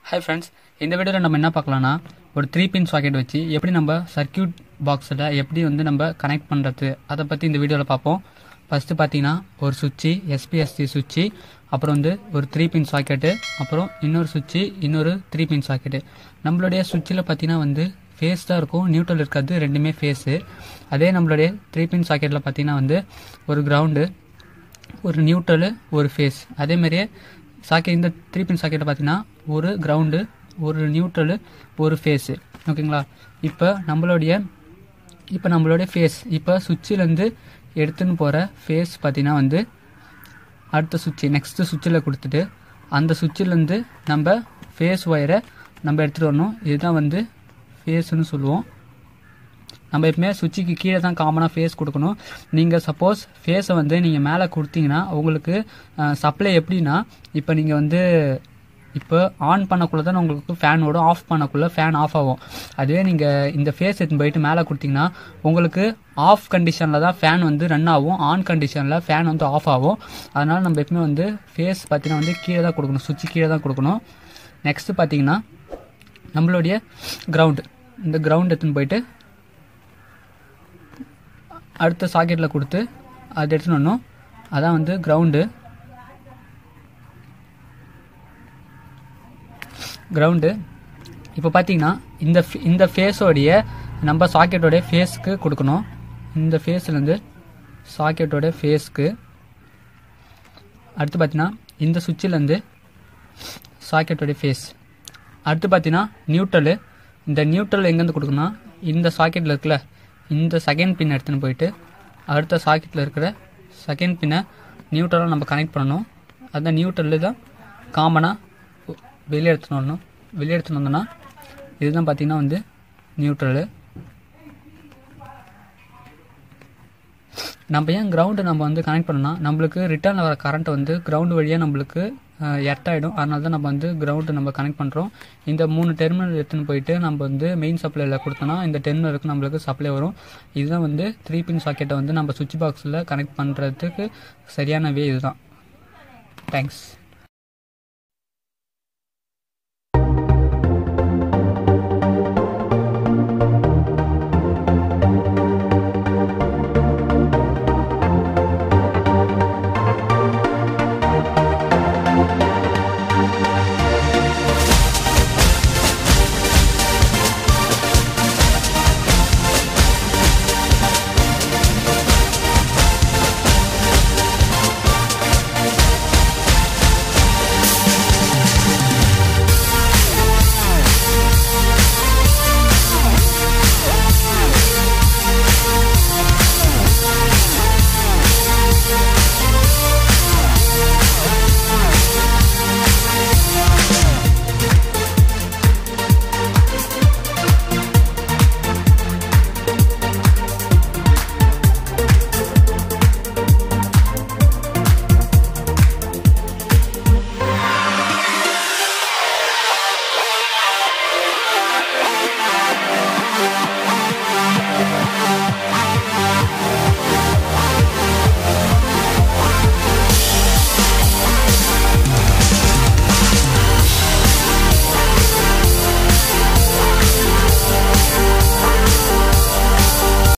hi friends இந்த வீடியோவில் நம்ம என்ன பார்க்கலாம்னா ஒரு த்ரீ பின் சாக்கெட் வச்சு எப்படி நம்ம சர்க்கியூட் பாக்ஸில் எப்படி வந்து நம்ம கனெக்ட் பண்ணுறது அதை பற்றி இந்த வீடியோவில் பார்ப்போம் ஃபஸ்ட்டு பார்த்தீங்கன்னா ஒரு சுவிட்சு எஸ்பிஎஸ்சி சுவிட்சு அப்புறம் வந்து ஒரு த்ரீ பின் சாக்கெட்டு அப்புறம் இன்னொரு சுவிட்சு இன்னொரு த்ரீ பின் சாக்கெட்டு நம்மளுடைய சுவிட்சில் பார்த்தீங்கன்னா வந்து ஃபேஸ் தான் இருக்கும் நியூட்ரல் இருக்கிறது ரெண்டுமே ஃபேஸு அதே நம்மளுடைய த்ரீ பின் சாக்கெட்டில் பார்த்தீங்கன்னா வந்து ஒரு கிரவுண்டு ஒரு நியூட்ரலு ஒரு ஃபேஸ் அதேமாதிரியே சாக்கெட் இந்த த்ரீ பின் சாக்கெட்டை பார்த்தீங்கன்னா ஒரு கிரவுண்டு ஒரு நியூட்ரலு ஒரு ஃபேஸு ஓகேங்களா இப்போ நம்மளுடைய இப்போ நம்மளுடைய ஃபேஸ் இப்போ சுவிட்சிலேருந்து எடுத்துன்னு போகிற ஃபேஸ் பார்த்தீங்கன்னா வந்து அடுத்த சுவிட்சு நெக்ஸ்ட்டு சுவிட்சில் கொடுத்துட்டு அந்த சுவிட்சிலேருந்து நம்ம ஃபேஸ் ஒயரை நம்ம எடுத்துகிட்டு வரணும் இதுதான் வந்து ஃபேஸ்னு சொல்லுவோம் நம்ம எப்பவுமே சுவிட்சுக்கு கீழே தான் காமனாக ஃபேஸ் கொடுக்கணும் நீங்கள் சப்போஸ் ஃபேஸை வந்து நீங்கள் மேலே கொடுத்தீங்கன்னா உங்களுக்கு சப்ளை எப்படின்னா இப்போ நீங்கள் வந்து இப்போ ஆன் பண்ணக்குள்ள தான் உங்களுக்கு ஃபேன் ஓடும் ஆஃப் பண்ணக்குள்ள ஃபேன் ஆஃப் ஆகும் அதுவே நீங்கள் இந்த ஃபேஸ் எடுத்து போயிட்டு மேலே கொடுத்தீங்கன்னா உங்களுக்கு ஆஃப் கண்டிஷனில் தான் ஃபேன் வந்து ரன் ஆகும் ஆன் கண்டிஷனில் ஃபேன் வந்து ஆஃப் ஆகும் அதனால் நம்ம எப்பவுமே வந்து ஃபேஸ் பார்த்தீங்கன்னா வந்து கீழே தான் கொடுக்கணும் சுவிட்சு கீழே தான் கொடுக்கணும் நெக்ஸ்ட்டு பார்த்தீங்கன்னா நம்மளுடைய கிரவுண்டு இந்த கிரவுண்ட் எடுத்துன்னு போயிட்டு அடுத்த சாக்கெட்டில் கொடுத்து அது எடுத்துன்னு வரணும் அதான் வந்து கிரவுண்டு கிரவுண்டு இப்போ பார்த்தீங்கன்னா இந்த ஃபே- இந்த ஃபேஸோடைய நம்ம சாக்கெட்டோடைய ஃபேஸ்க்கு கொடுக்கணும் இந்த ஃபேஸ்லேருந்து சாக்கெட்டோட ஃபேஸ்க்கு அடுத்து பார்த்தீங்கன்னா இந்த சுவிட்சிலேருந்து சாக்கெட்டோடைய ஃபேஸ் அடுத்து பார்த்தீங்கன்னா நியூட்ரலு இந்த நியூட்ரல் எங்கேருந்து கொடுக்கணும்னா இந்த சாக்கெட்டில் இருக்குல்ல இந்த செகண்ட் பின் எடுத்துன்னு போயிட்டு அடுத்த சாக்கெட்டில் இருக்கிற செகண்ட் பின்னை நியூட்ரலாக நம்ம கனெக்ட் பண்ணணும் அந்த நியூட்ரல் தான் காமனாக வெளியே எடுத்துன்னு வரணும் வெளியே எடுத்துன்னு வந்தோன்னா இதுதான் பார்த்தீங்கன்னா வந்து நியூட்ரலு நம்ம ஏன் கிரவுண்டு நம்ம வந்து கனெக்ட் பண்ணோம்னா நம்மளுக்கு ரிட்டர்னில் வர கரண்ட் வந்து கிரவுண்டு வழியாக நம்மளுக்கு எர்த்தாயிடும் அதனால தான் நம்ம வந்து கிரவுண்டு நம்ம கனெக்ட் பண்ணுறோம் இந்த மூணு டெர்மினல் எடுத்துன்னு போயிட்டு நம்ம வந்து மெயின் சப்ளையில் கொடுத்தோன்னா இந்த டெர்மினலுக்கு நம்மளுக்கு சப்ளை வரும் இதுதான் வந்து த்ரீ பின் சாக்கெட்டை வந்து நம்ம சுவிட்ச் பாக்ஸில் கனெக்ட் பண்ணுறதுக்கு சரியான வே இதுதான் தேங்க்ஸ்